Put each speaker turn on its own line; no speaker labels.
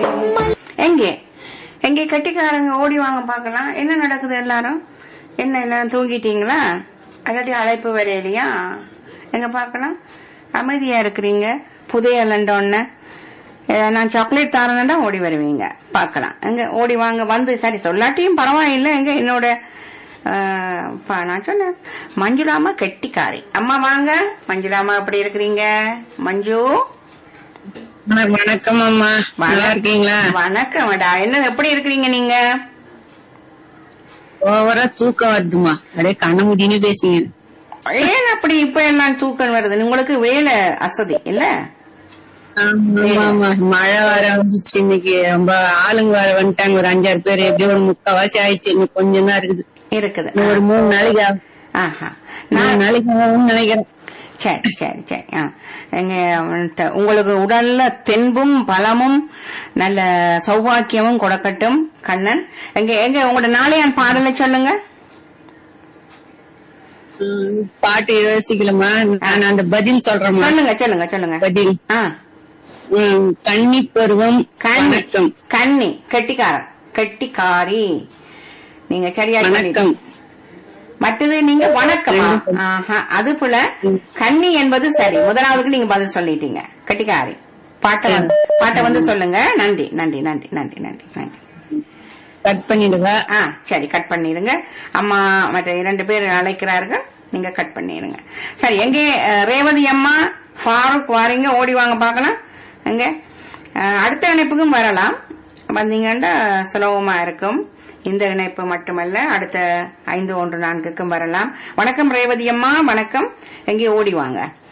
எங்கே எங்கே கட்டிக்காரங்க ஓடி வாங்க பார்க்கலாம் என்ன நடக்குது எல்லாரும் என்ன எல்லாரும் தூங்கிட்டீங்களா அல்லாட்டி அழைப்பு வரையிலையா எங்க பார்க்கலாம் அமைதியா இருக்கிறீங்க புதைய லண்டோன்னு நான் சாக்லேட் தரேன்னா ஓடி வருவீங்க பார்க்கலாம் எங்க ஓடி வாங்க வந்து சரி சொல்லாட்டியும் பரவாயில்லை எங்க என்னோட ஆஹ், பா, நான் சொன்னேன் மஞ்சுளாமா கெட்டிக்காரி அம்மா வாங்க மஞ்சுளாமா எப்படி இருக்கிறீங்க மஞ்சு
வண- வணக்கம் அம்மா நல்லா இருக்கீங்களா
வணக்கம் மேடா என்ன எப்படி இருக்கிறீங்க நீங்க
ஓவரா தூக்கம் வருதுமா அப்படியே கண்ண முடின்னு பேசுங்க
ஏன் அப்படி இப்ப எல்லாம் தூக்கம் வருது உங்களுக்கு வேலை அசதி இல்ல
ஆமா, ஆமா. மழை வர வந்துச்சு இன்னைக்கு ரொம்ப ஆளுங்க வர வந்துட்டாங்க ஒரு அஞ்சாறு பேர் எப்படியும் ஒரு முக்காவாசி ஆயிடுச்சு இன்னும் கொஞ்சம் தான் இருக்குது
இருக்குது
இன்னும் ஒரு மூணு நாளைக்கு ஆகும்.
ஆஹா
மூணு
நான்
நாளைக்கு ஆகும்னு நினைக்கிறேன்
சரி சரி சரி ஆ. எங்க த- உங்களுக்கு உடல்ல தென்பும் பலமும் நல்ல சௌபாக்கியமும் கொடுக்கட்டும் கண்ணன் எங்க எங்க உங்களோட நாளையான் பாடலை சொல்லுங்க
ம், பாட்டு யோசிக்கலமா நான் அந்த பதில் சொல்றேம்மா
சொல்லுங்க சொல்லுங்க சொல்லுங்க
பதில்
ஆ
ம், கன்னி பருவம்
கண்ணி
வணக்கம்
கண்ணி கெட்டிக்காரன் கெட்டிக்காரி நீங்க சரியா
வணக்கம்
மற்றது நீங்க வணக்கமா ஆஹா அது போல கன்னி என்பது சரி முதலாவதுக்கு நீங்க பதில் சொல்லிட்டீங்க கட்டிக்காரி பாட்டை வந்து பாட்டை வந்து சொல்லுங்க நன்றி நன்றி நன்றி நன்றி நன்றி நன்றி
கட் பண்ணிடுவா
ஆ சரி கட் பண்ணிடுங்க அம்மா மற்ற இரண்டு பேர் அழைக்கிறார்கள் நீங்க கட் பண்ணிடுங்க சரி எங்கே அஹ், ரேவதி அம்மா ஃபாரூக் வாரீங்க ஓடி வாங்க பார்க்கலாம் எங்க அஹ், அடுத்த இணைப்புக்கும் வரலாம் வந்தீங்கன்னா சுலபமா இருக்கும் இந்த இணைப்பு மட்டுமல்ல அடுத்த ஐந்து ஒன்று நான்குக்கும் வரலாம் வணக்கம் ரேவதி அம்மா வணக்கம் எங்கே ஓடி வாங்க